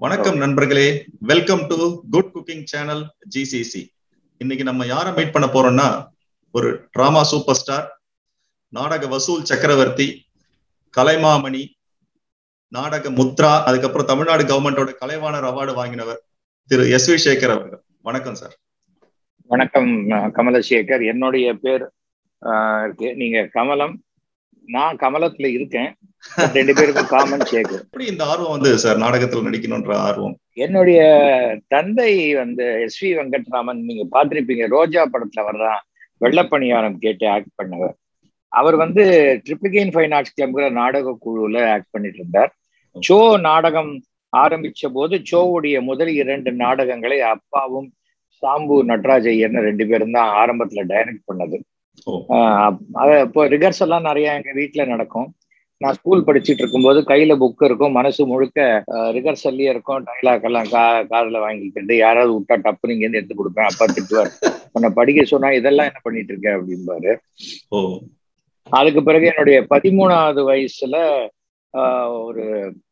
வணக்கம் நண்பர்களே welcome to good cooking channel GCC இன்னைக்கு நம்ம யாரை மீட் பண்ண போறோம்னா ஒரு டிராமா சூப்பர் ஸ்டார் நாடக வசூல் சக்கரவர்த்தி கலைமாமணி நாடக முத்ரா அதுக்கப்புறம் தமிழ்நாடு கவர்மெண்டோட கலைவாணர் அவார்டு வாங்கினவர் திரு எஸ் வி சேகர் அவர்கள் வணக்கம் சார் வணக்கம் கமலசேகர் என்னுடைய பேர் இருக்கு நீங்க கமலம் நான் கமலத்துல இருக்கேன் ரெண்டு பேருக்கும் காமன் சேகர் எப்படி இந்த ஆர்வம் வந்து சார் நாடகத்துல நடிக்கணும்ன்ற ஆர்வம் என்னுடைய தந்தை வந்து எஸ் வி வெங்கட்ராமன் நீங்க பார்த்திருப்பீங்க ரோஜா படத்துல வர்றான் வெள்ளப்பணியாரம் கேட்டு ஆக்ட் பண்ணவர் அவர் வந்து ட்ரிப்ளிகேன் ஃபைன் ஆர்ட்ஸ் கிளப்ங்கிற நாடக குழுல ஆக்ட் பண்ணிட்டு இருந்தார் சோ நாடகம் ஆரம்பிச்ச போது சோவுடைய முதல் இரண்டு நாடகங்களை அப்பாவும் சாம்பு நடராஜ் ஐயர்னு ரெண்டு பேரும் தான் ஆரம்பத்துல டைரக்ட் பண்ணது இப்போ ரிகர்ஸ் எல்லாம் நிறைய எங்க வீட்டுல நடக்கும் நான் ஸ்கூல் படிச்சுட்டு இருக்கும்போது கையில புக் இருக்கும் மனசு முழுக்க ரிகர்சல்லயே இருக்கும் டைலாக் எல்லாம் கா காதுல வாங்கிக்கிட்டு யாராவது விட்டா டப்பு நீங்க இருந்து எடுத்து கொடுப்பேன் அப்பா திட்டுவார் உன்னை படிக்க சொன்னா இதெல்லாம் என்ன பண்ணிட்டு இருக்க அப்படிம்பாரு அதுக்கு பிறகு என்னுடைய பதிமூணாவது வயசுல ஒரு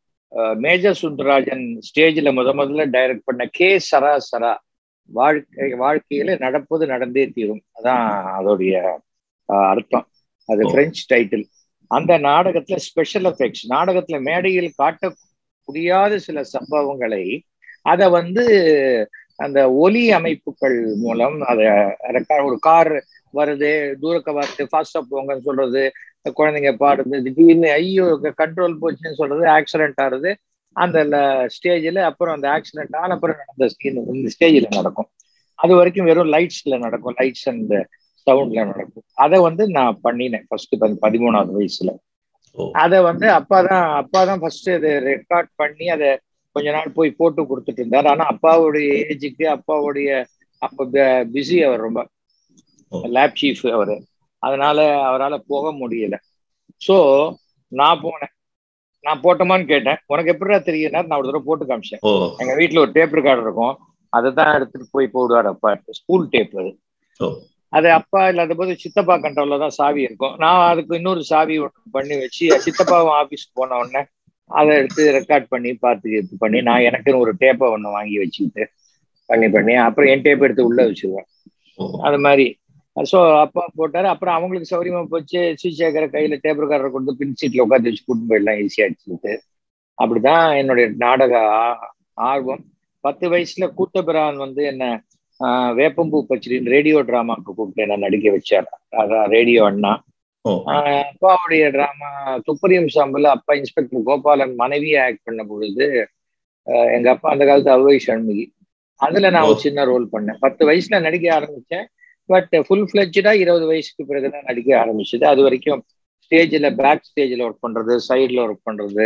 மேஜர் சுந்தரராஜன் ஸ்டேஜ்ல முத முதல்ல டைரக்ட் பண்ண கே சரா சரா வாழ்க்கை வாழ்க்கையில நடப்பது நடந்தே தீரும் அதான் அதோடைய அர்த்தம் அது பிரெஞ்சு டைட்டில் அந்த நாடகத்துல ஸ்பெஷல் எஃபெக்ட்ஸ் நாடகத்துல மேடையில் காட்ட முடியாத சில சம்பவங்களை அதை வந்து அந்த ஒலி அமைப்புகள் மூலம் அதை ஒரு கார் வருது தூரக்க வருது ஃபாஸ்டா போங்கன்னு சொல்றது குழந்தைங்க பாடுது திடீர்னு ஐயோ கண்ட்ரோல் போச்சுன்னு சொல்றது ஆக்சிடென்ட் ஆகுது அந்த ஸ்டேஜில் அப்புறம் அந்த ஆக்சிடென்ட் ஆன அப்புறம் நடந்த சீன் இந்த ஸ்டேஜில் நடக்கும் அது வரைக்கும் வெறும் லைட்ஸ்ல நடக்கும் லைட்ஸ் அண்ட் சவுண்ட்ல நடக்கும் அதை வந்து நான் பண்ணினேன் ஃபர்ஸ்ட் பதிமூணாவது வயசுல அதை வந்து அப்பா தான் அப்பா தான் ஃபர்ஸ்ட் அதை ரெக்கார்ட் பண்ணி அதை கொஞ்ச நாள் போய் போட்டு கொடுத்துட்டு இருந்தார் ஆனா அப்பாவுடைய ஏஜுக்கு அப்பாவுடைய அப்ப பிஸி அவர் ரொம்ப லேப் சீஃப் அவர் அதனால அவரால் போக முடியல ஸோ நான் போனேன் நான் போட்டோமான்னு கேட்டேன் உனக்கு எப்படிடா தெரியும்னா நான் ஒரு தடவை போட்டு காமிச்சேன் எங்க வீட்டுல ஒரு டேப் ரெக்கார்டர் இருக்கும் அதை தான் எடுத்துட்டு போய் போடுவார் அப்பா ஸ்கூல் டேப் அது அது அப்பா இல்லாத போது சித்தப்பா கண்ட்ரோல்ல தான் சாவி இருக்கும் நான் அதுக்கு இன்னொரு சாவி ஒன்று பண்ணி வச்சு சித்தப்பாவும் ஆஃபீஸ்க்கு போன உடனே அதை எடுத்து ரெக்கார்ட் பண்ணி பார்த்து இது பண்ணி நான் எனக்குன்னு ஒரு டேப்பை ஒன்று வாங்கி வச்சுக்கிட்டு பண்ணி பண்ணி அப்புறம் என் டேப் எடுத்து உள்ள வச்சிருவேன் அது மாதிரி ஸோ அப்பா போட்டாரு அப்புறம் அவங்களுக்கு சௌரியமா போச்சு ஸ்ரீசேகர கையில டேப் ரெக்கார்டரை கொடுத்து பின் சீட்ல உட்காந்து வச்சு கூட்டு போயிடலாம் ஈஸியா வச்சுக்கிட்டு அப்படிதான் என்னுடைய நாடக ஆர்வம் பத்து வயசுல கூட்டபிரான் வந்து என்ன வேப்பம்பூ பச்சரின்னு ரேடியோ டிராமாக்கு கூப்பிட்டு என்ன நடிக்க வச்சார் அதான் ரேடியோ அண்ணா அப்பாவுடைய டிராமா துப்பரியம் சாம்பல் அப்பா இன்ஸ்பெக்டர் கோபாலன் மனைவியை ஆக்ட் பண்ண பொழுது எங்க அப்பா அந்த காலத்து அவ்வை சண்முகி அதுல நான் ஒரு சின்ன ரோல் பண்ணேன் பத்து வயசுல நடிக்க ஆரம்பிச்சேன் பட் ஃபுல் ஃபிளட்ஜா இருபது வயசுக்கு பிறகுதான் நடிக்க ஆரம்பிச்சது அது வரைக்கும் ஸ்டேஜில் பேக் ஸ்டேஜில் ஒர்க் பண்றது சைடில் ஒர்க் பண்றது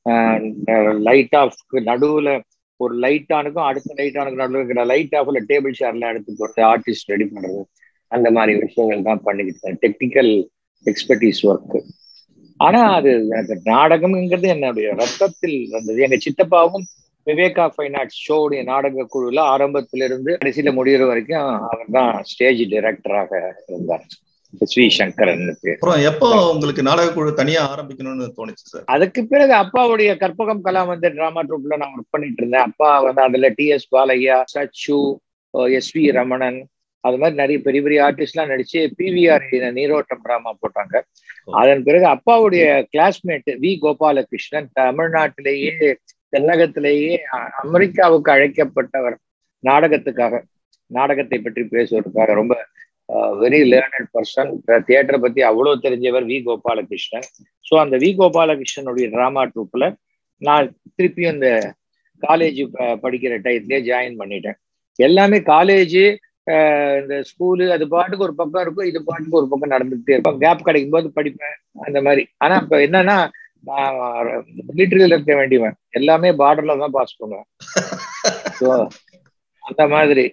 லைட் ஆஃப்க்கு நடுவில் ஒரு லைட் ஆனுக்கும் அடுத்த லைட் ஆனுக்கு நடுவில் இருக்கிற லைட் ஆஃப்ல டேபிள் சேர்லாம் எடுத்து போட்டு ஆர்டிஸ்ட் ரெடி பண்றது அந்த மாதிரி விஷயங்கள் தான் பண்ணிக்கிட்டேன் டெக்னிக்கல் எக்ஸ்பர்டீஸ் ஒர்க்கு ஆனா அது எனக்கு நாடகம்ங்கிறது என்னுடைய ரத்தத்தில் வந்தது எங்க சித்தப்பாவும் விவேகா ஃபைன் ஆர்ட்ஸ் ஷோவுடைய நாடக குழுல ஆரம்பத்திலிருந்து கடைசியில முடிகிற வரைக்கும் அவர் தான் ஸ்டேஜ் டைரக்டராக இருந்தார் ஸ்ரீ சங்கரன் பேர் அப்புறம் எப்போ உங்களுக்கு நாடக குழு தனியா ஆரம்பிக்கணும்னு தோணுச்சு சார் அதுக்கு பிறகு அப்பாவுடைய கற்பகம் கலா வந்து டிராமா ட்ரூப்ல நான் ஒர்க் பண்ணிட்டு இருந்தேன் அப்பா வந்து அதுல T S Balaiah Sachu S V Ramanan அது மாதிரி நிறைய பெரிய பெரிய ஆர்டிஸ்ட்லாம் நடிச்சு பிவிஆர் நீரோட்டம் டிராமா போட்டாங்க அதன் பிறகு அப்பாவுடைய கிளாஸ்மேட் வி கோபாலகிருஷ்ணன் தமிழ்நாட்டிலேயே தென்னகத்திலேயே அமெரிக்காவுக்கு அழைக்கப்பட்டவர் நாடகத்துக்காக நாடகத்தை பற்றி பேசுவதற்காக ரொம்ப வெரி லேர்னட் பர்சன் தியேட்டரை பத்தி அவ்வளவு தெரிஞ்சவர் வி கோபாலகிருஷ்ணன் ஸோ அந்த வி கோபாலகிருஷ்ணனுடைய டிராமா ட்ரூப்ல நான் திருப்பியும் இந்த காலேஜ் படிக்கிற டயத்துலேயே ஜாயின் பண்ணிட்டேன் எல்லாமே காலேஜ் இந்த ஸ்கூலு அது பாட்டுக்கு ஒரு பக்கம் இருக்கும் இது பாட்டுக்கு ஒரு பக்கம் நடந்துகிட்டே இருக்கும் கேப் கிடைக்கும் போது படிப்பேன் அந்த மாதிரி ஆனா இப்ப என்னன்னா நான் மிலிட்டரியில இருக்க வேண்டியவன் எல்லாமே பார்டர்ல தான் பாஸ் பண்ணுவேன் ஸோ அந்த மாதிரி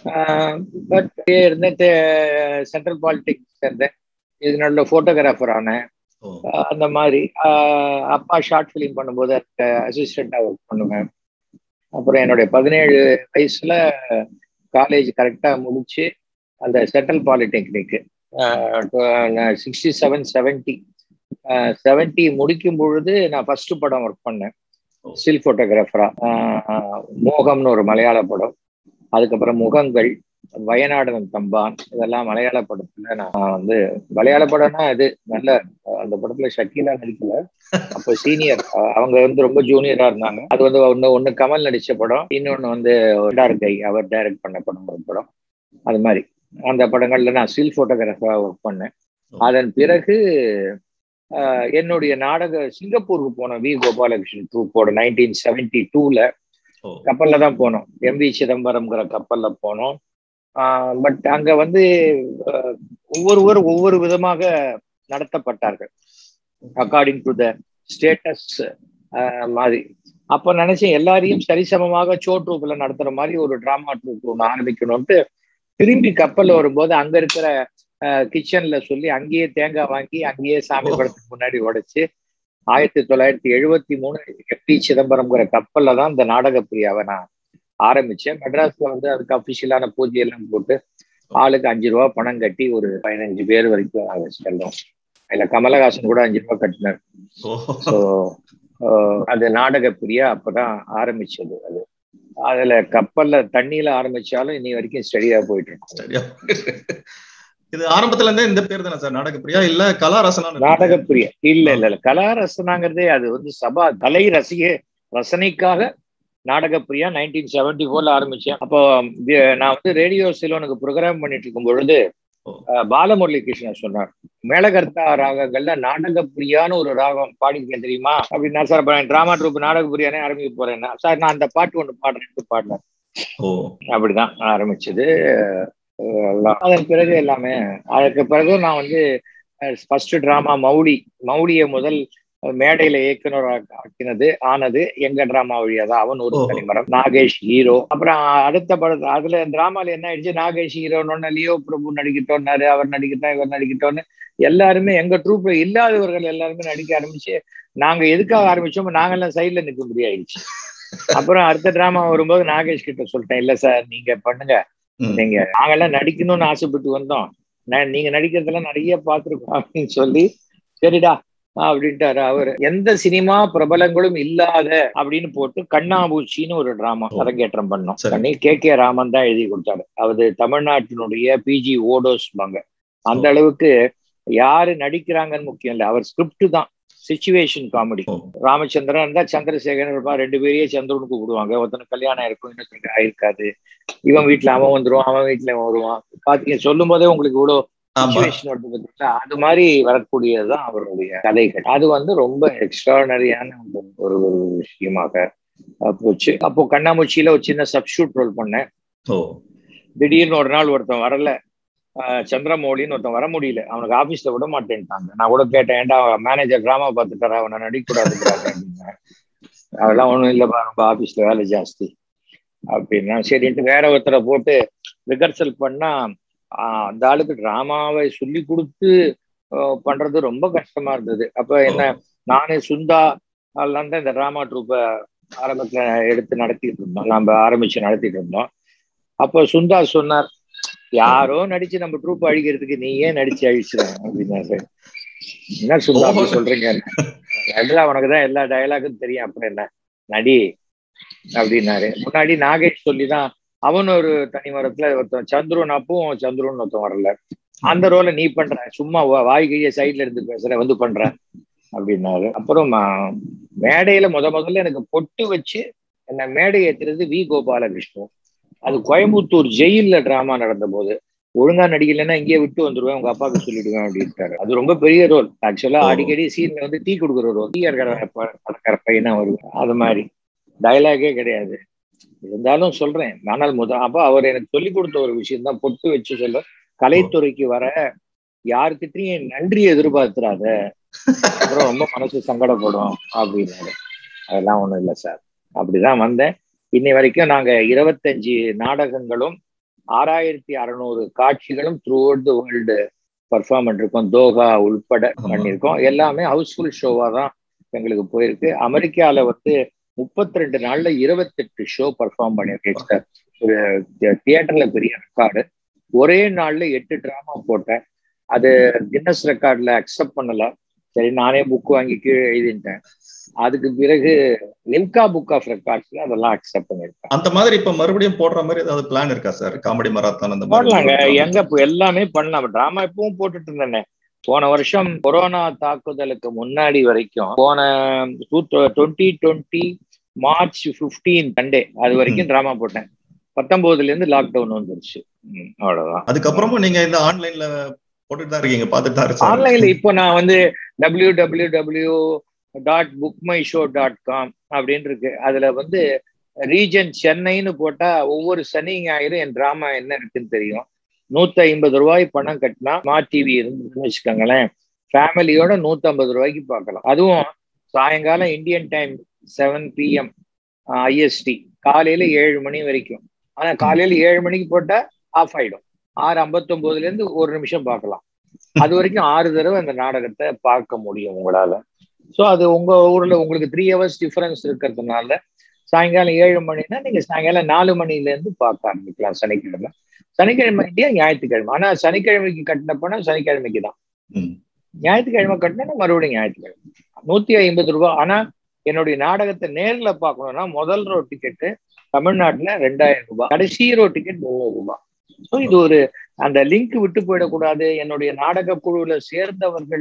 பட் இருந்தேன் சென்ட்ரல் பாலிடிக்ஸ் இருந்தேன் இது நல்ல போட்டோகிராஃபர் ஆனேன் அந்த மாதிரி அப்பா ஷார்ட் ஃபிலிம் பண்ணும்போது அசிஸ்டண்டா ஒர்க் பண்ணுவேன் அப்புறம் என்னுடைய பதினேழு வயசுல காலேஜ் கரெக்டா முடிச்சு அந்த central polytechnic sixty seven seventy seventy முடிக்கும் பொழுது நான் ஃபர்ஸ்ட் படம் ஒர்க் பண்ணேன் ஸ்டில் போட்டோகிராஃபரா மோகம்னு ஒரு மலையாள படம் அதுக்கப்புறம் முகங்கள் வயநாடன் தம்பான் இதெல்லாம் மலையாள படத்துல நான் வந்து மலையாள படம்னா இது நல்ல அந்த படத்துல ஷக்கீலா நடிக்கல அப்போ சீனியர் அவங்க வந்து ரொம்ப ஜூனியரா இருந்தாங்க அது வந்து ஒண்ணு ஒண்ணு கமல் நடிச்ச படம் இன்னொன்னு வந்து கை அவர் டைரக்ட் பண்ண படம் ஒரு படம் அது மாதிரி அந்த படங்கள்ல நான் ஸ்டில் போட்டோகிராஃபரா ஒர்க் பண்ணேன் அதன் பிறகு என்னுடைய நாடக சிங்கப்பூருக்கு போனோம் வி கோபாலகிருஷ்ணன் ட்ரூப்போட நைன்டீன் செவன்டி டூல கப்பல்ல தான் போனோம் எம் வி சிதம்பரம்ங்கிற கப்பல்ல போனோம் பட் அங்க வந்து ஒவ்வொருவர் ஒவ்வொரு விதமாக நடத்தப்பட்டார்கள் அக்கார்டிங் டு த ஸ்டேட்டஸ் மாதிரி அப்ப நினைச்சேன் எல்லாரையும் சரிசமமாக சோ ட்ரூப்ல நடத்துற மாதிரி ஒரு டிராமா ட்ரூப் ஒன்று ஆரம்பிக்கணும்ட்டு திரும்பி கப்பல்ல வரும்போது அங்க இருக்கிற கிச்சன்ல சொல்லி அங்கேயே தேங்காய் வாங்கி அங்கேயே சாமி படத்துக்கு முன்னாடி உடைச்சு ஆயிரத்தி தொள்ளாயிரத்தி எழுபத்தி மூணு எஃப்டி சிதம்பரம்ங்கிற கப்பல்ல தான் இந்த நாடக பிரியாவை நான் ஆரம்பிச்சேன் மெட்ராஸ்ல வந்து அதுக்கு அபிஷியலான பூஜை எல்லாம் போட்டு ஆளுக்கு அஞ்சு ரூபா பணம் கட்டி ஒரு பதினஞ்சு பேர் வரைக்கும் நாங்கள் செல்லும் அதுல கமலஹாசன் கூட அஞ்சு ரூபா கட்டினார் ஸோ அது நாடக பிரியா அப்பதான் ஆரம்பிச்சது அது அதுல கப்பல்ல தண்ணியில ஆரம்பிச்சாலும் இன்னி வரைக்கும் ஸ்டடியா போயிட்டு இருக்கும் இது ஆரம்பத்துல இருந்தே இந்த பேர் தானே சார் நாடக பிரியா இல்ல கலா ரசனா நாடக பிரியா இல்ல இல்ல இல்ல கலா ரசனாங்கிறதே அது வந்து சபா கலை ரசிக ரசனைக்காக நாடக பிரியா நைன்டீன் செவன்டி ஃபோர்ல ஆரம்பிச்சேன் அப்போ நான் வந்து ரேடியோ சிலோனுக்கு ப்ரோக்ராம் பண்ணிட்டு இருக்கும் பொழுது பாலமுரளி கிருஷ்ணன் சொன்னார் மேலகர்த்தா ராகங்கள்ல நாடக பிரியான்னு ஒரு ராகம் பாடிருக்கேன் தெரியுமா அப்படின்னா சார் டிராமா ட்ரூப் நாடக பிரியானே ஆரம்பிக்க போறேன்னா சார் நான் அந்த பாட்டு ஒன்று பாடுறேன் பாடினேன் அப்படிதான் ஆரம்பிச்சது அதன் பிறகு எல்லாமே அதுக்கு பிறகு நான் வந்து ஃபர்ஸ்ட் டிராமா மௌடி மௌடிய முதல் மேடையில இயக்குனர் ஆக்கினது ஆனது எங்க டிராமா வழியாதான் அவன் ஒரு தனிமரம் நாகேஷ் ஹீரோ அப்புறம் அடுத்த படத்துல அதுல டிராமால என்ன ஆயிடுச்சு நாகேஷ் ஹீரோன்னு லியோ பிரபு நடிக்கட்டோன்னாரு அவர் நடிக்கட்டும் இவர் நடிக்கட்டோன்னு எல்லாருமே எங்க ட்ரூப்ல இல்லாதவர்கள் எல்லாருமே நடிக்க ஆரம்பிச்சு நாங்க எதுக்காக ஆரம்பிச்சோமோ நாங்கெல்லாம் சைட்ல நிற்க முடியாயிடுச்சு அப்புறம் அடுத்த டிராமா வரும்போது நாகேஷ் கிட்ட சொல்லிட்டேன் இல்ல சார் நீங்க பண்ணுங்க நீங்க நாங்கெல்லாம் நடிக்கணும்னு ஆசைப்பட்டு வந்தோம் நீங்க நடிக்கிறதெல்லாம் நிறைய பார்த்துருக்கோம் அப்படின்னு சொல்லி சரிடா அப்படின்ட்டாரு அவரு எந்த சினிமா பிரபலங்களும் இல்லாத அப்படின்னு போட்டு கண்ணாபூச்சின்னு ஒரு டிராமா அரங்கேற்றம் பண்ணோம் பண்ணி கே கே ராமன் தான் எழுதி கொடுத்தாரு அது தமிழ்நாட்டினுடைய பிஜி ஓடோஸ் பாங்க அந்த அளவுக்கு யாரு நடிக்கிறாங்கன்னு முக்கியம் இல்லை அவர் ஸ்கிரிப்ட் தான் சுச்சுவேஷன் காமெடி ராமச்சந்திரன் இருந்தா சந்திரசேகரன் இருப்பா ரெண்டு பேரையே சந்திரனுக்கு கூப்பிடுவாங்க ஒருத்தனுக்கு கல்யாணம் இருக்கும் இன்னொருத்தனுக்கு ஆயிருக்காது இவன் வீட்டுல அவன் வந்துருவான் அவன் வீட்டுல அவன் வருவான் பாத்தீங்க சொல்லும் போதே உங்களுக்கு இவ்வளவு சுச்சுவேஷன் வருது பார்த்தீங்களா அது மாதிரி வரக்கூடியதுதான் அவருடைய கதைகள் அது வந்து ரொம்ப எக்ஸ்ட்ரானரியான ஒரு ஒரு விஷயமாக போச்சு அப்போ கண்ணாமூச்சியில ஒரு சின்ன சப்ஸ்டியூட் ரோல் பண்ணேன் திடீர்னு ஒரு நாள் ஒருத்தன் வரல சந்திரமௌலின்னு ஒருத்தன் வர முடியல அவனுக்கு ஆபீஸ்ல விட மாட்டேன்ட்டாங்க நான் கூட கேட்டேன் ஏன்டா மேனேஜர் டிராமா பார்த்துட்டாரா அவனை நடிக்கக்கூடாதுங்கிறாங்க அப்படின்னு அதெல்லாம் ஒண்ணும் இல்லப்பா ரொம்ப ஆபீஸ்ல வேலை ஜாஸ்தி அப்படின்னா சரின்ட்டு வேற ஒருத்தரை போட்டு ரிகர்சல் பண்ணா அந்த ஆளுக்கு டிராமாவை சொல்லி கொடுத்து பண்றது ரொம்ப கஷ்டமா இருந்தது அப்ப என்ன நானே சுந்தா அதெல்லாம் தான் இந்த டிராமா ட்ரூப்பை ஆரம்பத்துல எடுத்து நடத்திட்டு இருந்தோம் நம்ம ஆரம்பிச்சு நடத்திட்டு இருந்தோம் அப்போ சுந்தா சொன்னார் யாரோ நடிச்சு நம்ம ட்ரூப் அழிக்கிறதுக்கு நீ ஏன் நடிச்சு அழிச்சிட அப்படின்னாரு என்ன சுந்தா அப்படி சொல்றீங்க எல்லாம் உனக்கு தான் எல்லா டயலாகும் தெரியும் அப்புறம் என்ன நடி அப்படின்னாரு முன்னாடி நாகேஷ் சொல்லிதான் அவன் ஒரு தனி மரத்துல ஒருத்தன் சந்துருன் அப்பவும் சந்துருன்னு ஒருத்தன் வரல அந்த ரோலை நீ பண்ற சும்மா வாய் கைய சைட்ல இருந்து பேசுற வந்து பண்ற அப்படின்னாரு அப்புறம் மேடையில முத முதல்ல எனக்கு பொட்டு வச்சு என்ன மேடை ஏத்துறது வி கோபாலகிருஷ்ணன் அது கோயம்புத்தூர் ஜெயில்ல டிராமா நடந்த போது ஒழுங்கா நடிக்கலைன்னா இங்கேயே விட்டு வந்துருவேன் உங்க அப்பாவுக்கு சொல்லிடுவேன் அப்படின்ட்டாரு அது ரொம்ப பெரிய ரோல் ஆக்சுவலா அடிக்கடி சீன்ல வந்து டீ கொடுக்குற ரோல் டீ படக்கிற பையனா வருவேன் அது மாதிரி டைலாகே கிடையாது இருந்தாலும் சொல்றேன் ஆனால் முத அப்ப அவர் எனக்கு சொல்லி கொடுத்த ஒரு விஷயம் தான் பொட்டு வச்சு சொல்ல கலைத்துறைக்கு வர யாருக்கிட்டையும் நன்றி எதிர்பார்த்துறாத அப்புறம் ரொம்ப மனசு சங்கடப்படும் அப்படின்னாரு அதெல்லாம் ஒண்ணும் இல்லை சார் அப்படிதான் வந்தேன் இன்னை வரைக்கும் நாங்க இருபத்தஞ்சு நாடகங்களும் ஆறாயிரத்தி அறநூறு காட்சிகளும் throughout the world perform பண்ணிருக்கோம் தோகா உள்பட பண்ணியிருக்கோம் எல்லாமே ஹவுஸ்ஃபுல் ஷோவா தான் எங்களுக்கு போயிருக்கு அமெரிக்கால வந்து முப்பத்தி ரெண்டு நாள்ல இருபத்தெட்டு ஷோ பர்ஃபார்ம் பண்ணியிருக்கேன் சார் ஒரு தியேட்டர்ல பெரிய ரெக்கார்டு ஒரே நாள்ல எட்டு டிராமா போட்டேன் அது கின்னஸ் ரெக்கார்ட்ல அக்செப்ட் பண்ணல சரி நானே புக் வாங்கி கீழே எழுதிட்டேன் அதுக்கு பிறகு நிம்கா புக் ஆஃப் ரெக்கார்ட்ஸ்ல அதெல்லாம் அக்செப்ட் பண்ணிருக்கேன் அந்த மாதிரி இப்ப மறுபடியும் போடுற மாதிரி ஏதாவது பிளான் இருக்கா சார் காமெடி மராத்தான் அந்த போடலாங்க மாதிரி எங்க இப்ப எல்லாமே பண்ணலாம் டிராமா இப்பவும் போட்டுட்டு இருந்தேனே போன வருஷம் கொரோனா தாக்குதலுக்கு முன்னாடி வரைக்கும் போன twenty twenty March fifteen Sunday அது வரைக்கும் டிராமா போட்டேன் பத்தொன்பதுல இருந்து லாக்டவுன் வந்துருச்சு ம், அவ்வளவுதான் அதுக்கப்புறமும் நீங்க இந்த ஆன்லைன்ல போட்டுட்டு தான் இருக்கீங்க பாத்துட்டு தான் இருக்கீங்க ஆன்லைன்ல இப்போ நான் வந்து W W W dot book my show dot com அப்படின்னு இருக்கு அதுல வந்து ரீஜன் சென்னைன்னு போட்டா ஒவ்வொரு சனி ஞாயிறு என் டிராமா என்ன இருக்குன்னு தெரியும் நூத்தி ஐம்பது ரூபாய் பணம் கட்டினா ஸ்மார்ட் டிவி இருந்துன்னு வச்சுக்கோங்களேன் ஃபேமிலியோட நூத்தி ஐம்பது ரூபாய்க்கு பார்க்கலாம் அதுவும் சாயங்காலம் Indian time seven PM IST காலையில ஏழு மணி வரைக்கும் ஆனா காலையில ஏழு மணிக்கு போட்டா ஆஃப் ஆயிடும் ஆறு ஐம்பத்தொன்பதுல இருந்து ஒரு நிமிஷம் பார்க்கலாம் அது வரைக்கும் ஆறு தடவை அந்த நாடகத்தை பார்க்க முடியும் உங்களால ஸோ அது உங்க ஊர்ல உங்களுக்கு த்ரீ ஹவர்ஸ் டிஃபரன்ஸ் இருக்கிறதுனால சாயங்காலம் ஏழு மணினா நீங்க சாயங்காலம் நாலு மணில இருந்து பார்க்க ஆரம்பிக்கலாம் சனிக்கிழமை சனிக்கிழமை இல்லையா ஞாயிற்றுக்கிழமை ஆனா சனிக்கிழமைக்கு கட்டின பணம் சனிக்கிழமைக்கு தான் ம். ஞாயிற்றுக்கிழமை கட்டினா மறுபடியும் ஞாயிற்றுக்கிழமை நூத்தி ஐம்பது ரூபாய் ஆனா என்னுடைய நாடகத்தை நேர்ல பார்க்கணும்னா முதல் ரோ டிக்கெட்டு தமிழ்நாட்டுல ரெண்டாயிரம் ரூபாய் கடைசி ரோ டிக்கெட் முந்நூறு ரூபாய் ஸோ இது ஒரு அந்த லிங்க் விட்டு போயிடக்கூடாது என்னுடைய நாடக குழுவுல சேர்ந்தவர்கள்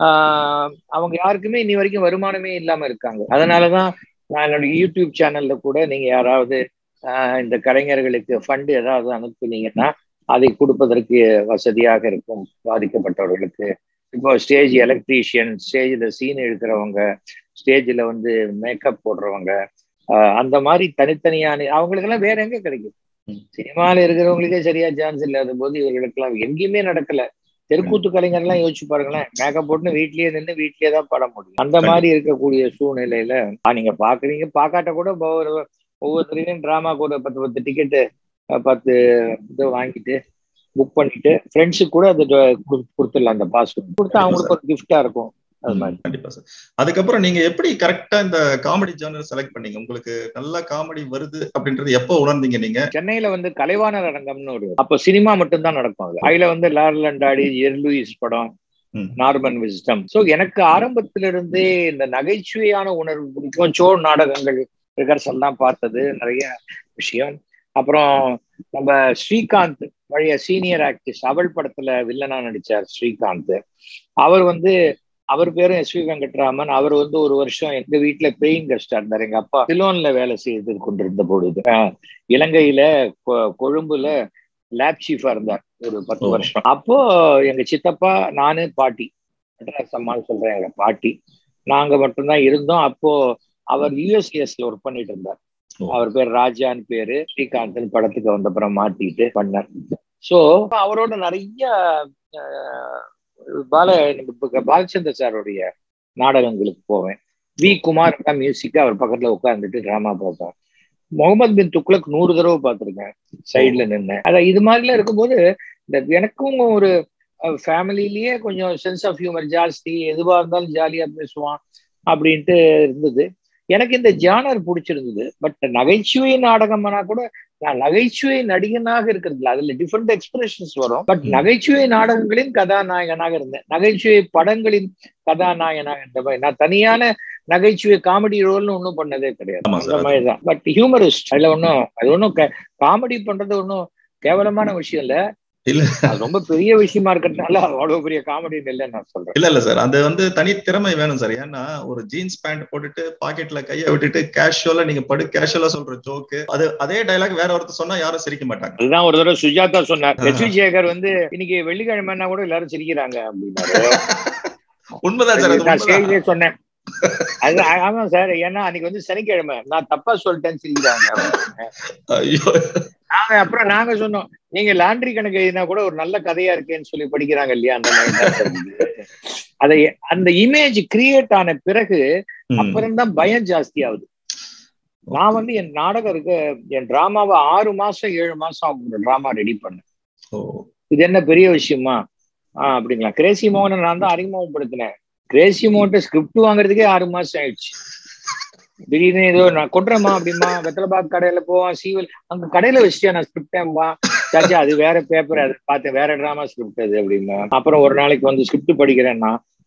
ஆஹ் அவங்க யாருக்குமே இன்னி வரைக்கும் வருமானமே இல்லாம இருக்காங்க அதனாலதான் நான் என்னுடைய யூடியூப் சேனல்ல கூட நீங்க யாராவது ஆஹ் இந்த கலைஞர்களுக்கு ஃபண்ட் ஏதாவது அனுப்புனீங்கன்னா அதை கொடுப்பதற்கு வசதியாக இருக்கும் பாதிக்கப்பட்டவர்களுக்கு இப்போ ஸ்டேஜ் எலக்ட்ரீஷியன் ஸ்டேஜில் சீன் எடுக்கிறவங்க ஸ்டேஜில் வந்து மேக்கப் போடுறவங்க ஆஹ் அந்த மாதிரி தனித்தனியான அவங்களுக்கெல்லாம் வேற எங்க கிடைக்கும் ம். சினிமாவில் இருக்கிறவங்களுக்கே சரியா சான்ஸ் இல்லாத போது இவர்களுக்கெல்லாம் எங்கேயுமே நடக்கல தெருக்கூத்து கலைஞர்லாம் யோசிச்சு பாருங்களேன் மேக்கப் போட்டு வீட்லயே நின்று வீட்லயே தான் பாட முடியும் அந்த மாதிரி இருக்கக்கூடிய சூழ்நிலையில ஆ, நீங்க பாக்குறீங்க பார்க்காட்ட கூட ஒவ்வொரு ஒவ்வொருத்தரையும் டிராமா கூட பத்து பத்து டிக்கெட்டு பத்து இது வாங்கிட்டு புக் பண்ணிட்டு ஃப்ரெண்ட்ஸுக்கு கூட அது கு- கொடுத்துடலாம் அந்த பாஸ் கொடுத்தா அவங்களுக்கு ஒரு கிஃப்டா இருக்கும் அது மாதிரி கண்டிப்பா சார் அதுக்கப்புறம் நீங்க எப்படி கரெக்டா இந்த காமெடி ஜானர் செலக்ட் பண்ணீங்க உங்களுக்கு நல்ல காமெடி வருது அப்படின்றது எப்போ உணர்ந்தீங்க நீங்க சென்னையில வந்து கலைவாணர் அரங்கம்னு ஒரு அப்போ சினிமா மட்டும்தான் நடக்கும் அதுல அதுல வந்து லாரல் அண்டாடி எர்லூயிஸ் படம் ம். நார்மன் விஸ்டம் சோ எனக்கு ஆரம்பத்துல இருந்தே இந்த நகைச்சுவையான உணர்வு பிடிக்கும் சோ நாடகங்கள் ரிகர்சல் தான் பார்த்தது நிறைய விஷயம் அப்புறம் நம்ம ஸ்ரீகாந்த் பழைய சீனியர் ஆக்டிஸ்ட் அவள் படத்துல வில்லனா நடிச்சார் ஸ்ரீகாந்த் அவர் வந்து அவர் பேரும் எஸ் வி வெங்கட்ராமன் அவர் வந்து ஒரு வருஷம் எங்க வீட்டுல பெயிங் கெஸ்டா இருந்தார் எங்க அப்பா சிலோன்ல வேலை செய்து கொண்டிருந்த பொழுது ஆஹ் இலங்கையில கொ- கொழும்புல லேப் சீஃபா இருந்தார் ஒரு பத்து ஓ. வருஷம் அப்போ எங்க சித்தப்பா நானு பாட்டி மெட்ராஸ் அம்மான்னு சொல்றேன் எங்க பாட்டி நாங்க மட்டும்தான் இருந்தோம் அப்போ அவர் யூஎஸ்எஸ்ல ஒர்க் பண்ணிட்டு இருந்தார் ஓ. அவர் பேர் ராஜான்னு பேரு ஸ்ரீகாந்த் படத்துக்கு வந்தப்புறம் மாத்திட்டு பண்ணார் சோ அவரோட நிறைய ஆஹ், பால இப்ப பாலச்சந்தர் சாருடைய நாடகங்களுக்கு போவேன் வி குமார் தான் மியூசிக் அவர் பக்கத்துல உட்கார்ந்துட்டு டிராமா பார்ப்பேன் முகமது பின் துக்ளக் நூறு தடவை பார்த்திருக்கேன் சைடுல நின்று அதான் இது மாதிரிலாம் இருக்கும்போது இந்த எனக்கும் ஒரு ஃபேமிலிலேயே கொஞ்சம் சென்ஸ் ஆஃப் ஹியூமர் ஜாஸ்தி எதுவா இருந்தாலும் ஜாலியா பேசுவான் அப்படின்ட்டு இருந்தது எனக்கு இந்த ஜானர் பிடிச்சிருந்தது பட் நகைச்சுவை நாடகம்னா கூட நான் நகைச்சுவை நடிகனாக இருக்கிறது இல்ல அதுல டிஃப்ரெண்ட் எக்ஸ்பிரஷன்ஸ் வரும் பட் ம். நகைச்சுவை நாடகங்களின் கதாநாயகனாக இருந்தேன் நகைச்சுவை படங்களின் கதாநாயகனாக இருந்த மாதிரி நான் தனியான நகைச்சுவை காமெடி ரோல்னு ஒன்றும் பண்ணதே கிடையாது ஆமா அந்த சார் மாதிரி தான் பட் ஹியூமரிஸ்ட் அதுல ஒன்றும் அது ஒன்றும் காமெடி பண்றது ஒன்றும் கேவலமான விஷயம் இல்ல இல்ல. அது ரொம்ப பெரிய விஷயமா இருக்கிறதுனால அவ்வளவு பெரிய காமெடி இல்லைன்னு நான் சொல்றேன் இல்ல இல்ல சார் அது வந்து தனி திறமை வேணும் சார் ஏன்னா ஒரு ஜீன்ஸ் பேண்ட் போட்டுட்டு பாக்கெட்ல கைய விட்டுட்டு கேஷுவலா நீங்க படு கேஷுவலா சொல்ற ஜோக்கு அது அதே டைலாக் வேற ஒருத்தர் சொன்னா யாரும் சிரிக்க மாட்டாங்க அதுதான் ஒரு தடவை சுஜாதா சொன்னார் ஆஹா. எச் வி சேகர் வந்து இன்னைக்கு வெள்ளிக்கிழமைன்னா கூட எல்லாரும் சிரிக்கிறாங்க அப்படின்னாரு உண்மைதான் சார் அது நான் உண்மைதான். ஸ்டேஜ்லயே சொன்னேன் அது ஆமா சார் ஏன்னா அன்னைக்கு வந்து சனிக்கிழமை நான் தப்பா சொல்லிட்டேன்னு சிரிக்கிறாங்க அப்படின்னு. ஐயோ நாங்க அப்புறம் நாங்க சொன்னோம் நீங்க லாண்ட்ரி கணக்கு எழுதினா கூட ஒரு நல்ல கதையா இருக்கேன்னு சொல்லி படிக்கிறாங்க இல்லையா அந்த மாதிரி தான் சார் இது. அதை அந்த இமேஜ் கிரியேட் ஆன பிறகு ம். அப்புறம் தான் பயம் ஜாஸ்தி ஆகுது நான் வந்து என் நாடகம் இருக்கு என் டிராமாவை ஆறு மாசம் ஏழு மாசம் ஒரு டிராமா ரெடி பண்ணேன் ஓ இது என்ன பெரிய விஷயமா ஆஹ் அப்படிங்களா கிரேசி மோகனை நான் தான் அறிமுகப்படுத்தினேன் கிரேசி மோகன்ட்ட ஸ்கிரிப்ட் வாங்குறதுக்கே ஆறு மாசம் ஆயிடுச்சு திடீர்னு ஏதோ நான் கொட்டுறேம்மா அப்படிமா வெத்தலைபாக் கடையில போவான் சீவல் அங்க கடையில வச்சுட்டேன் நான் ஸ்கிரிப்டேம்பா சாச்சா அது வேற பேப்பர் அது பார்த்தேன் வேற டிராமா ஸ்கிரிப்ட் அது அப்படின்னா அப்புறம் ஒரு நாளைக்கு வந்து ஸ்கிரிப்ட் படிக்கிறேன்னா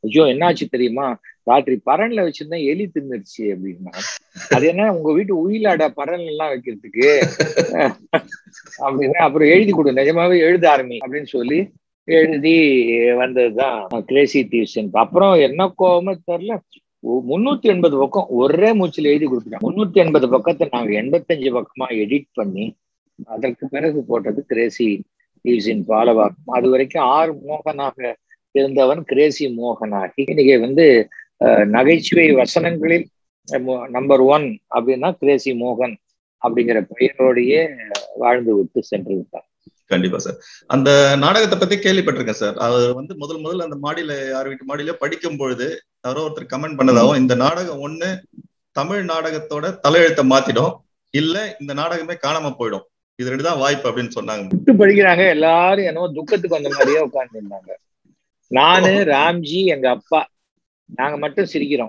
ஐயோ என்னாச்சு தெரியுமா ராத்திரி பரன்ல வச்சிருந்தேன் எலி தின்னுருச்சு அப்படின்னா அது என்ன உங்க வீட்டு உயிலாட பரன் எல்லாம் வைக்கிறதுக்கு அப்படின்னா அப்புறம் எழுதி கொடு நிஜமாவே எழுத ஆரம்பி அப்படின்னு சொல்லி எழுதி வந்ததுதான் கிரேசி டியூஷன் அப்புறம் என்ன கோவமே தெரியல முன்னூத்தி எண்பது பக்கம் ஒரே மூச்சில் எழுதி கொடுத்துட்டேன் முன்னூத்தி எண்பது பக்கத்தை நாங்க எண்பத்தஞ்சு பக்கமா எடிட் பண்ணி அதற்கு பிறகு போட்டது கிரேசி டியூஷன் பாலவாக்கம் அது வரைக்கும் ஆறு மோகனாக இருந்தவன் கிரேசி மோகனாகி இன்னைக்கு வந்து நகைச்சுவை வசனங்களில் நம்பர் ஒன் அப்படின்னா கிரேசி மோகன் அப்படிங்கிற பெயரோடையே வாழ்ந்து விட்டு சென்று விட்டார் கண்டிப்பா சார் அந்த நாடகத்தை பத்தி கேள்விப்பட்டிருக்கேன் சார் அவர் வந்து முதல் முதல்ல அந்த மாடியில யார் வீட்டு மாடியில படிக்கும் பொழுது யாரோ ஒருத்தர் கமெண்ட் பண்ணதாவும் இந்த நாடகம் ஒண்ணு தமிழ் நாடகத்தோட தலையெழுத்த மாத்திடும் இல்ல இந்த நாடகமே காணாம போயிடும் இது ரெண்டு தான் வாய்ப்பு அப்படின்னு சொன்னாங்க விட்டு படிக்கிறாங்க எல்லாரும் என்னவோ துக்கத்துக்கு வந்த மாதிரியே உட்கார்ந்து இருந்தாங்க நானு ராம்ஜி எங்க அப்பா நாங்க மட்டும் சிரிக்கிறோம்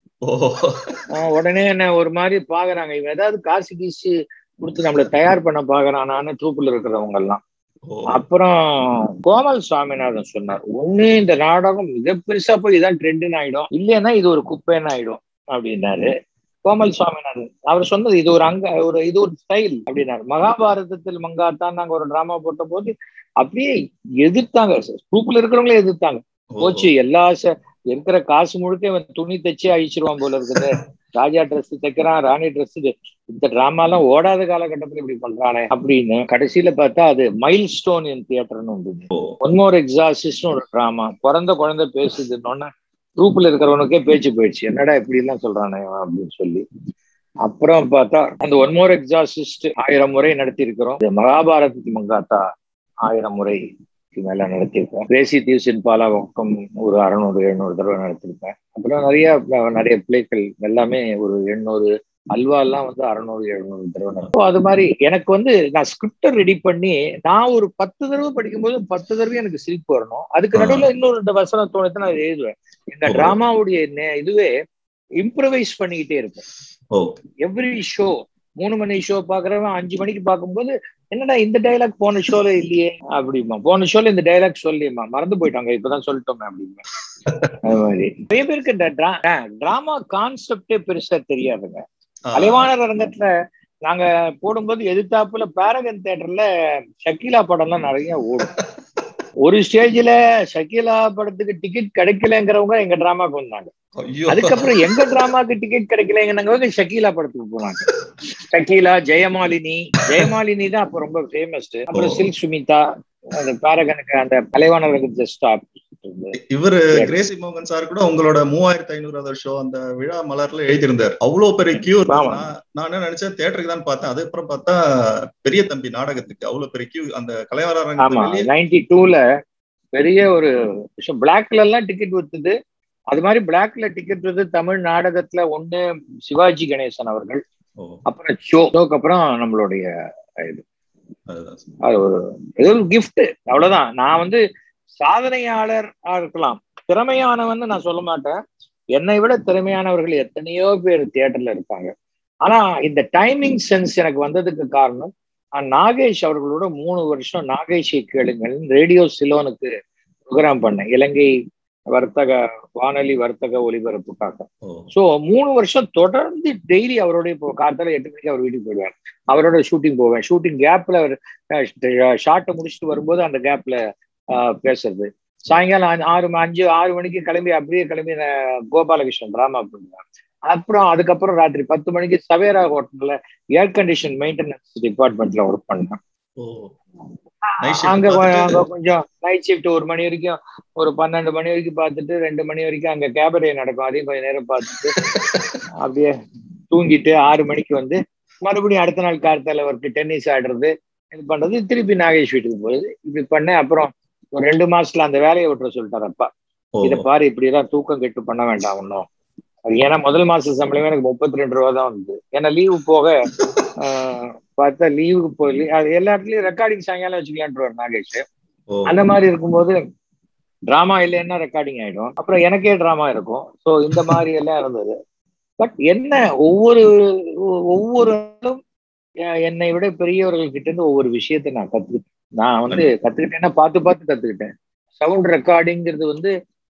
உடனே என்ன ஒரு மாதிரி பாக்குறாங்க இவன் ஏதாவது காசு கீசு கொடுத்து நம்மள தயார் பண்ண பாக்குறானான்னு ட்ரூப்ல இருக்கிறவங்க எல்லாம் அப்புறம் கோமல் சுவாமிநாதன் சொன்னார் ஒண்ணு இந்த நாடகம் மிக பெருசா போய் இதான் ட்ரெண்டுன்னு ஆயிடும் இல்லைன்னா இது ஒரு குப்பைன்னு ஆயிடும் அப்படின்னாரு கோமல் சுவாமிநாதன் அவர் சொன்னது இது ஒரு அங்க ஒரு இது ஒரு ஸ்டைல் அப்படின்னாரு மகாபாரதத்தில் மங்காத்தான் நாங்க ஒரு டிராமா போட்ட போது அப்படியே எதிர்த்தாங்க ட்ரூப்ல இருக்கிறவங்களே எதிர்த்தாங்க போச்சு எல்லா இருக்கிற காசு முழுக்க இவன் துணி தைச்சு அழிச்சிருவான் போல இருக்குது ராஜா ட்ரெஸ் தைக்கிறான் ராணி ட்ரெஸ் இந்த டிராமா எல்லாம் ஓடாத காலகட்டத்துல இப்படி பண்றானே அப்படின்னு கடைசியில பார்த்தா அது மைல் ஸ்டோன் என் தியேட்டர்னு வந்தது ஒன் மோர் எக்ஸாசிஸ்ட்னு ஒரு டிராமா பிறந்த குழந்தை பேசுதுன்னு குரூப்ல இருக்கிறவனுக்கே பேச்சு போயிடுச்சு என்னடா இப்படி எல்லாம் சொல்றானே அப்படின்னு சொல்லி அப்புறம் பார்த்தா அந்த ஒன் மோர் எக்ஸாசிஸ்ட் ஆயிரம் முறை நடத்தி இருக்கிறோம் மகாபாரதத்துக்கு மங்காத்தா ஆயிரம் முறை மேல நடத்தியிருப்பேன் ரேசி டியூஷன் பாலா பக்கம் ஒரு அறநூறு எழுநூறு தடவை நடத்திருப்பேன் அப்புறம் நிறைய நிறைய பிள்ளைகள் எல்லாமே ஒரு எண்ணூறு அல்வா எல்லாம் வந்து அறநூறு எழுநூறு தடவை நடக்கும் அது மாதிரி எனக்கு வந்து நான் ஸ்கிரிப்டை ரெடி பண்ணி நான் ஒரு பத்து தடவை படிக்கும்போது பத்து தடவை எனக்கு சிரிப்பு வரணும் அதுக்கு நடுவில் இன்னொரு ரெண்டு வசனம் தோணத்தை நான் எழுதுவேன் எங்க டிராமாவுடைய இதுவே இம்ப்ரவைஸ் பண்ணிக்கிட்டே இருக்கும் எவ்ரி ஷோ மூணு மணி ஷோ பாக்குறவன் அஞ்சு மணிக்கு பார்க்கும்போது என்னடா இந்த டைலாக் போன ஷோல இல்லையே அப்படிமா போன ஷோல இந்த டைலாக் சொல்லியம்மா மறந்து போயிட்டாங்க இப்பதான் சொல்லிட்டோமே அப்படிமா அது மாதிரி நிறைய பேருக்கு இந்த டிராமா கான்செப்டே பெருசா தெரியாதுங்க கலைவாணர் அரங்கத்துல நாங்க போடும்போது எதிர்த்தாப்புல பேரகன் தேட்டர்ல ஷக்கீலா படம்லாம் நிறைய ஓடும் ஒரு ஸ்டேஜ்ல ஷக்கீலா படத்துக்கு டிக்கெட் கிடைக்கலங்கிறவங்க எங்க டிராமாக்கு வந்தாங்க அதுக்கப்புறம் எங்க டிராமாக்கு டிக்கெட் கிடைக்கலங்கிறவங்க ஷக்கீலா படத்துக்கு போனாங்க ஷக்கீலா ஜெயமாலினி ஜெயமாலினி தான் அப்ப ரொம்ப ஃபேமஸ் அப்புறம் சில்க் சுமிதா அந்த பேரகனுக்கு அந்த கலைவாணருக்கு ஜஸ்ட் இவரு கிரேசி மோகன் சார் கூட உங்களோட மூவாயிரத்தி ஐநூறாவது ஷோ அந்த விழா மலர்ல எழுதியிருந்தார் அவ்வளவு பெரிய கியூ நான் என்ன நினைச்சேன் தேட்டருக்கு தான் பார்த்தேன் அதுக்கப்புறம் பார்த்தா பெரிய தம்பி நாடகத்துக்கு அவ்வளவு பெரிய கியூ அந்த கலைவாணர் நைன்டி டூல பெரிய ஒரு விஷயம் பிளாக்ல எல்லாம் டிக்கெட் வித்துது அது மாதிரி பிளாக்ல டிக்கெட் வந்து தமிழ் நாடகத்துல ஒண்ணு சிவாஜி கணேசன் அவர்கள் அப்புறம் ஷோக்கு அப்புறம் நம்மளுடைய இது அது ஒரு ஏதோ ஒரு கிஃப்ட் அவ்வளவுதான் நான் வந்து சாதனையாளர் இருக்கலாம் திறமையானவன் நான் சொல்ல மாட்டேன் என்னை விட திறமையானவர்கள் எத்தனையோ பேர் தியேட்டர்ல இருப்பாங்க ஆனா இந்த டைமிங் சென்ஸ் எனக்கு வந்ததுக்கு காரணம் நான் நாகேஷ் அவர்களோட மூணு வருஷம் நாகேஷை கேளுங்கள் ரேடியோ சிலோனுக்கு ப்ரோக்ராம் பண்ணேன் இலங்கை வர்த்தக வானொலி வர்த்தக ஒலிபரப்புக்காக சோ மூணு வருஷம் தொடர்ந்து டெய்லி அவரோட இப்போ காத்தால எட்டு மணிக்கு அவர் வீட்டுக்கு போயிடுவார் அவரோட ஷூட்டிங் போவேன் ஷூட்டிங் கேப்ல அவர் ஷார்ட்டை முடிச்சுட்டு வரும்போது அந்த கேப்ல பேசுறது சாயங்காலம் ஆறு அஞ்சு ஆறு மணிக்கு கிளம்பி அப்படியே கிளம்பி கோபாலகிருஷ்ணன் டிராமா பண்ணுவேன் அப்புறம் அதுக்கப்புறம் ராத்திரி பத்து மணிக்கு சவேரா ஹோட்டல்ல ஏர் கண்டிஷன் மெயின்டெனன்ஸ் டிபார்ட்மெண்ட்ல ஒர்க் பண்ணேன் அங்க அங்க கொஞ்சம் நைட் ஷிஃப்ட் ஒரு மணி வரைக்கும் ஒரு பன்னெண்டு மணி வரைக்கும் பார்த்துட்டு ரெண்டு மணி வரைக்கும் அங்க கேபரே நடக்கும் அதையும் கொஞ்சம் நேரம் பார்த்துட்டு அப்படியே தூங்கிட்டு ஆறு மணிக்கு வந்து மறுபடியும் அடுத்த நாள் கார்த்தால ஒர்க்கு டென்னிஸ் ஆடுறது இது பண்றது திருப்பி நாகேஷ் வீட்டுக்கு போகுது இப்படி பண்ணேன் அப்புறம் ஒரு ரெண்டு மாசத்துல அந்த வேலையை விட்டுற சொல்லிட்டாரு அப்பா இதை பாரு இப்படிதான் தூக்கம் கெட்டு பண்ண வேண்டாம் ஒன்றும் ஏன்னா முதல் மாச சம்பளமே எனக்கு முப்பத்தி ரெண்டு ரூபா தான் வந்தது ஏன்னா லீவு போக பார்த்தா லீவுக்கு போய் அது எல்லா இடத்துலயும் ரெக்கார்டிங் சாயங்காலம் வச்சுக்கலான்ட்டு நாகேஷ் அந்த மாதிரி இருக்கும்போது டிராமா இல்லைன்னா ரெக்கார்டிங் ஆயிடும் அப்புறம் எனக்கே டிராமா இருக்கும் ஸோ இந்த மாதிரி எல்லாம் இருந்தது பட் என்ன ஒவ்வொரு ஒவ்வொரு என்னை விட பெரியவர்கள் கிட்ட இருந்து ஒவ்வொரு விஷயத்த நான் கத்துக்கிட்டேன் நான் வந்து கத்துக்கிட்டேன்னா பார்த்து பார்த்து கத்துக்கிட்டேன் சவுண்ட் ரெக்கார்டிங்கிறது வந்து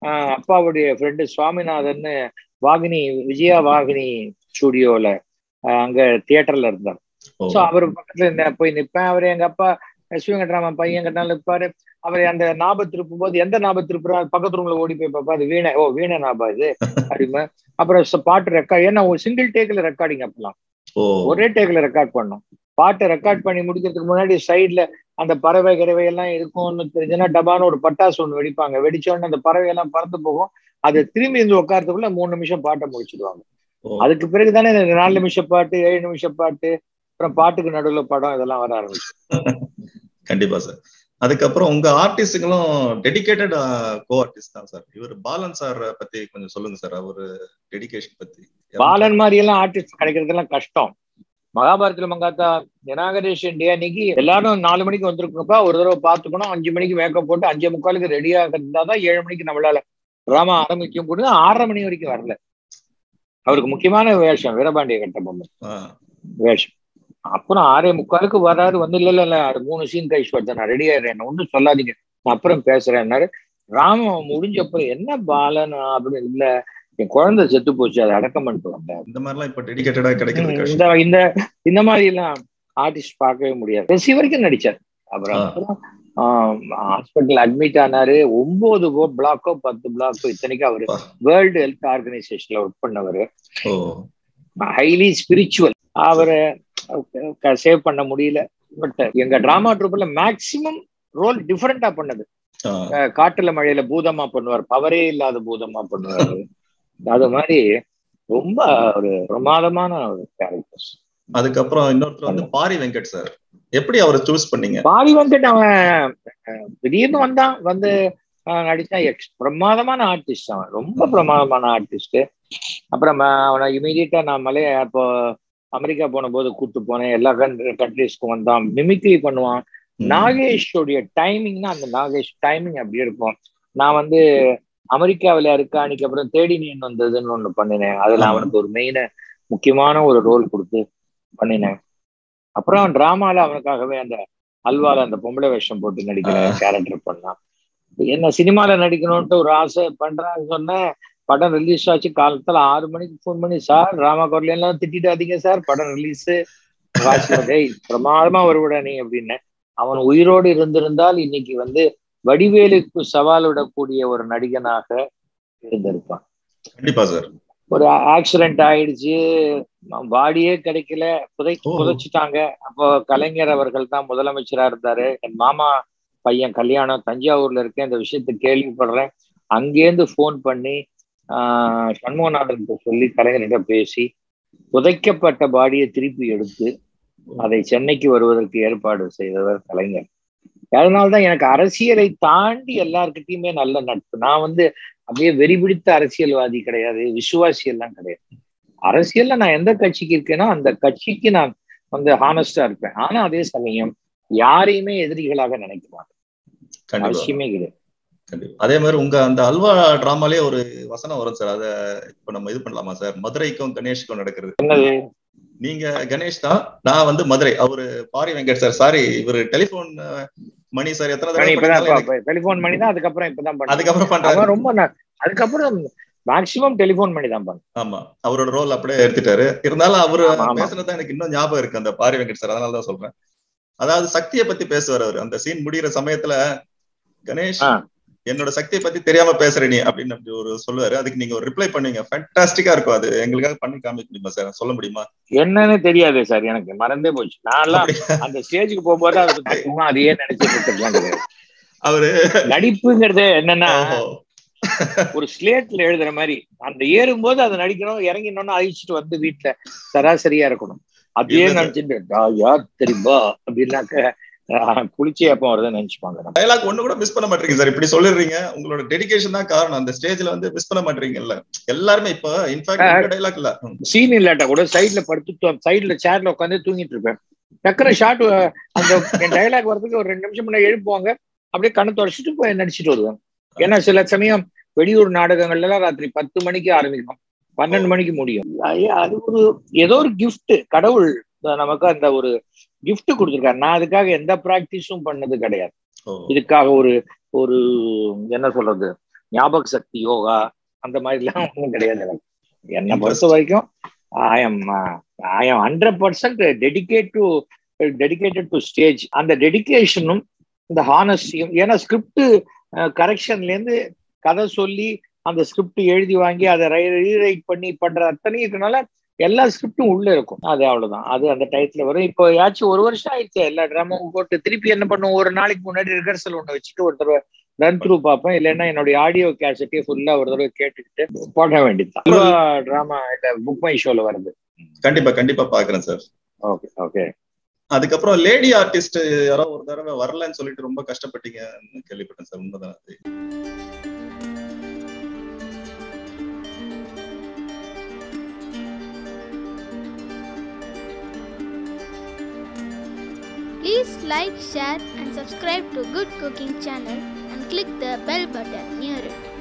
ஆஹ் அப்பாவுடைய ஃப்ரெண்டு சுவாமிநாதன்னு வாகினி விஜயா வாகினி ஸ்டுடியோல அங்க தியேட்டர்ல இருந்தார் ஓ, சோ அவர் பக்கத்துல இந்த போய் நிப்பேன் அவர் எங்க அப்பா எஸ் வெங்கட்ராமன் பையன் கிட்ட நிற்பாரு அவர் அந்த நாப திருப்பும் போது எந்த நாப திருப்புறா பக்கத்து ரூம்ல ஓடி போய் பாப்பா அது வீணை ஓ வீணை நாபா இது அப்படிமா அப்புறம் ச- பாட்டு ரெக்கார்ட் ஏன்னா ஒரு சிங்கிள் டேக்ல ரெக்கார்டிங் அப்பலாம் ஓ ஒரே டேக்ல ரெக்கார்ட் பண்ணோம் பாட்டை ரெக்கார்ட் பண்ணி முடிக்கிறதுக்கு முன்னாடி சைடுல அந்த பறவை கிறவை எல்லாம் இருக்கும்னு தெரிஞ்சுன்னா டபான்னு ஒரு பட்டாசு ஒண்ணு வெடிப்பாங்க வெடிச்ச உடனே அந்த பறவை எல்லாம் பறந்து போகும் அது திரும்பி இருந்து உட்காரத்துக்குள்ள மூணு நிமிஷம் பாட்டை முடிச்சிடுவாங்க ஓ. அதுக்கு பிறகுதானே இந்த நாலு நிமிஷம் பாட்டு ஏழு நிமிஷம் பாட்டு அப்புறம் பாட்டுக்கு நடுவுல படம் இதெல்லாம் வர ஆரம்பிச்சு கண்டிப்பா சார் அதுக்கப்புறம் உங்க ஆர்டிஸ்டுங்களும் டெடிகேட்டட் கோ ஆர்டிஸ்ட் தான் சார் இவர் பாலன் சார் பத்தி கொஞ்சம் சொல்லுங்க சார் அவரு டெடிகேஷன் பத்தி பாலன் மாதிரி எல்லாம் ஆர்டிஸ்ட் கிடைக்கிறதெல்லாம் கஷ்டம் மகாபாரதத்துல மங்காத்தா இனாகரேஷன் டே அன்னைக்கு எல்லாரும் நாலு மணிக்கு வந்திருக்கப்பா ஒரு தடவை பார்த்துக்கணும் அஞ்சு மணிக்கு மேக்கப் போட்டு அஞ்சே முக்காலுக்கு ரெடியாக இருந்தாதான் ஏழு மணிக்கு நம்மளால டிராமா ஆரம்பிக்கும் கூட ஆறரை மணி வரைக்கும் வரல அவருக்கு முக்கியமான வேஷம் வீரபாண்டிய கட்டபொம்மன் ஆ, வேஷம் அப்புறம் ஆறே முக்காலுக்கு வராரு வந்து இல்ல இல்ல இல்ல அது மூணு சீன் கழிச்சு வச்சேன் நான் ரெடி ஆயிடுறேன் ஒன்றும் சொல்லாதீங்க நான் அப்புறம் பேசுறேன்னாரு ராமன் முடிஞ்ச அப்புறம் என்ன பாலன் அப்படின்னு இல்ல என் குழந்தை செத்து போச்சு அதை அடக்கம் பண்ணிட்டு வந்தேன் இந்த மாதிரிலாம் இப்ப டெடிகேட்டடா கிடைக்கிறது இந்த கஷ்டம் இந்த இந்த மாதிரி எல்லாம் ஆர்டிஸ்ட் பார்க்கவே முடியாது கடைசி வரைக்கும் நடிச்சார் அப்புறம் ஆ. அப்புறம் ஹாஸ்பிட்டல் அட்மிட் ஆனாரு ஒன்பது பிளாக்கோ பத்து பிளாக்கோ இத்தனைக்கும் அவரு அப்பா. வேர்ல்டு ஹெல்த் ஆர்கனைசேஷன்ல ஒர்க் பண்ணவர் ஓ ஹைலி ஸ்பிரிச்சுவல் அவரை சேவ் பண்ண முடியல பட் எங்க டிராமா ட்ரூப்ல மேக்சிமம் ரோல் டிஃபரெண்டா பண்ணது ஆ, அஹ் காட்டுல மழையில பூதமா பண்ணுவார் பவரே இல்லாத பூதமா பண்ணுவாரு அது மாதிரி ரொம்ப ஒரு பிரமாதமான ஒரு கேரக்டர்ஸ் அதுக்கப்புறம் இன்னொருத்தர் வந்து பாரி வெங்கட் சார் எப்படி அவரை சூஸ் பண்ணீங்க பாதி வந்துட்டு அவன் அஹ், திடீர்னு வந்தான் வந்து அஹ், நடிச்சான் எக்ஸ் பிரமாதமான ஆர்டிஸ்ட் அவன் ரொம்ப பிரமாதமான ஆர்டிஸ்ட் அப்புறம் அஹ், அவனை இமீடியட்டா நான் மலைய அப்போ அமெரிக்கா போன போது கூட்டு போனேன் எல்லா கண்ட்ரிஸ்க்கும் வந்தான் மிமிக்ரி பண்ணுவான் ம், நாகேஷோடைய டைமிங்னா அந்த நாகேஷ் டைமிங் அப்படி இருக்கும் நான் வந்து அமெரிக்காவில இருக்க அன்னைக்கு அப்புறம் தேடி நீன் வந்ததுன்னு ஒண்ணு பண்ணினேன் அதுல ஆமா. அவனுக்கு ஒரு மெயின முக்கியமான ஒரு ரோல் கொடுத்து பண்ணினேன் அப்புறம் டிராமால அவனுக்காகவே அந்த அல்வால அந்த பொம்பளை வேஷம் போட்டு நடிக்கிற ஆ. கேரக்டர் பண்ணான் என்ன சினிமால நடிக்கணும்ட்டு ஒரு ஆசை பண்றான்னு சொன்னேன் படம் ரிலீஸ் ஆச்சு காலத்துல ஆறு மணிக்கு ஃபோன் பண்ணி சார் டிராமா குரல எல்லாம் திட்டிடாதீங்க சார் படம் ரிலீஸ் டேய் பிரமாதமா வருவிட நீ அப்படின்னு அவன் உயிரோடு இருந்திருந்தால் இன்னைக்கு வந்து வடிவேலுக்கு சவால் விடக்கூடிய ஒரு நடிகனாக இருந்திருப்பான் கண்டிப்பா சார் ஒரு ஆக்சிடென்ட் ஆயிடுச்சு பாடியே கிடைக்கல புதை ஓ. புதைச்சிட்டாங்க அப்போ கலைஞர் அவர்கள் தான் முதலமைச்சரா இருந்தாரு என் மாமா பையன் கல்யாணம் தஞ்சாவூர்ல இருக்கேன் இந்த விஷயத்தை கேள்விப்படுறேன் அங்கேருந்து ஃபோன் பண்ணி ஆஹ் சண்முகநாதன் சொல்லி கலைஞர்கிட்ட பேசி புதைக்கப்பட்ட பாடியை திருப்பி எடுத்து அதை சென்னைக்கு வருவதற்கு ஏற்பாடு செய்தவர் கலைஞர் அதனால்தான் எனக்கு அரசியலை தாண்டி எல்லார்கிட்டயுமே நல்ல நட்பு நான் வந்து அப்படியே வெறி பிடித்த அரசியல்வாதி கிடையாது விசுவாசி எல்லாம் கிடையாது அரசியல்ல நான் எந்த கட்சிக்கு இருக்கேனோ அந்த கட்சிக்கு நான் வந்து ஹானஸ்டா இருப்பேன் ஆனா அதே சமயம் யாரையுமே எதிரிகளாக நினைக்க மாட்டேன் கண்டிப்பா அவசியமே கிடையாது கண்டிப்பா அதே மாதிரி உங்க அந்த அல்வா டிராமாலே ஒரு வசனம் வரும் சார் அத இப்ப நம்ம இது பண்ணலாமா சார் மதுரைக்கும் கணேஷ்க்கும் நடக்கிறது என்னது நீங்க கணேஷ் தான் நான் வந்து மதுரை அவரு பாரி வெங்கட் சார் சாரி இவரு டெலிபோன் மணி சார் எத்தனை மணி தடவை இப்பதான் பண்ணாலும் எனக்கு- டெலிபோன் பண்ணி தான் அதுக்கப்புறம் இப்பதான் பண்ணேன் அதுக்கப்புறம் பண்றாரு அவன் ரொம்ப ந- அதுக்கப்புறம் மேக்சிமம் டெலிபோன் பண்ணி தான் பண்ணேன் ஆமா அவரோட ரோல் அப்படியே எடுத்துட்டாரு இருந்தாலும் அவரு ஆமா, ஆமா. பேசுனது எனக்கு இன்னும் ஞாபகம் இருக்கு அந்த பாரி வெங்கட் சார் அதனால தான் சொல்றேன் அதாவது சக்தியை பத்தி பேசுவார் அவரு அந்த சீன் முடியிற சமயத்துல கணேஷ் ஆ. என்னோட சக்தியை பத்தி தெரியாம பேசுற நீ அப்படின்னு அப்படி ஒரு சொல்லுவாரு அதுக்கு நீங்க ஒரு ரிப்ளை பண்ணுவீங்க ஃபேண்டாஸ்டிக்கா இருக்கும் அது எங்களுக்காக பண்ணி காமிக்க முடியுமா சார் சொல்ல முடியுமா என்னன்னு தெரியாது சார் எனக்கு மறந்தே போச்சு நான்லாம் அப்படி அந்த ஸ்டேஜுக்கு போகும்போது அது சும்மா அதையே நினைச்சிட்டு இருக்கிறதுலாம் கிடையாது அவரு நடிப்புங்கிறது என்னன்னா ஓஹோ. ஒரு ஸ்லேட்ல எழுதுற மாதிரி அந்த ஏறும்போது அதை நடிக்கணும் இறங்கினோன்னு அழிச்சிட்டு வந்து வீட்டுல சராசரியா இருக்கணும் அதையே இல்ல. நினைச்சிட்டு "நான் யார் தெரியுமா அப்படின்னாக்க ஆஹ், குளிச்சே அப்போ வருதுன்னு நினைச்சுப்பாங்க நம்ம. டயலாக் ஒண்ணு கூட மிஸ் பண்ண மாட்டீங்க சார் இப்படி சொல்லிடுறீங்க உங்களோட டெடிகேஷன் தான் காரணம் அந்த ஸ்டேஜ்ல வந்து மிஸ் பண்ண மாட்டீங்கல்ல எல்லாருமே இப்ப இன்ஃபேக்ட் டைலாக் இல்ல ம். சீன் இல்லாட்டா கூட சைட்ல படுத்து சைட்ல சேர்ல உட்காந்து தூங்கிட்டு இருப்பேன் டக்குனு ஷார்ட் அந்த என் டயலாக் வரதுக்கு ஒரு ரெண்டு நிமிஷம் முன்னாடி எழுப்புவாங்க அப்படியே கண்ணை தொடச்சிட்டு போய் நடிச்சிட்டு வருவேன் ஏன்னா சில சமயம் வெளியூர் நாடகங்கள்ல எல்லாம் ராத்திரி பத்து மணிக்கு ஆரம்பிக்கும் பன்னெண்டு மணிக்கு முடியும் ஐயா, அது ஒரு ஏதோ ஒரு கிஃப்ட் கடவுள் நமக்கு அந்த ஒரு gift கொடுத்துருக்காரு நான் அதுக்காக எந்த பிராக்டிஸும் பண்ணது கிடையாது ஓ, இதுக்காக ஒரு ஒரு என்ன சொல்றது ஞாபக சக்தி யோகா அந்த மாதிரிலாம் ஒன்றும் கிடையாது எனக்கு என்னை பொறுத்த வரைக்கும் I am I am hundred percent dedicate to dedicated to stage அந்த டெடிகேஷனும் இந்த ஹானஸ்டியும் ஏன்னா ஸ்கிரிப்ட் கரெக்ஷன்லேருந்து கதை சொல்லி அந்த ஸ்கிரிப்ட் எழுதி வாங்கி அதை ரீரைட் பண்ணி பண்ற அத்தனையும் இருக்கனால எல்லா ஸ்கிரிப்டும் உள்ள இருக்கும் அது அவ்வளவுதான் அது அந்த டயத்துல வரும் இப்போ ஏதாச்சும் ஒரு வருஷம் ஆயிடுச்சு எல்லா ட்ராமாவும் போட்டு திருப்பி என்ன பண்ணுவோம் ஒரு நாளைக்கு முன்னாடி ரிஹர்சல் ஒன்று வச்சுட்டு ஒரு தடவை ரன் த்ரூ பார்ப்பேன் இல்லைன்னா என்னுடைய ஆடியோ கேசட்டே ஃபுல்லா ஒரு தடவை கேட்டுக்கிட்டு போட வேண்டியதுதான் ட்ராமா இல்ல புக் மை ஷோல வருது கண்டிப்பா கண்டிப்பா பாக்குறேன் சார் ஓகே ஓகே அதுக்கப்புறம் லேடி ஆர்டிஸ்ட் யாரோ ஒரு தடவை வரலன்னு சொல்லிட்டு ரொம்ப கஷ்டப்பட்டீங்கன்னு கேள்விப்பட்டேன் சார் உண்மைதான் அது Please like, share and subscribe to Good Cooking channel and click the bell button near it.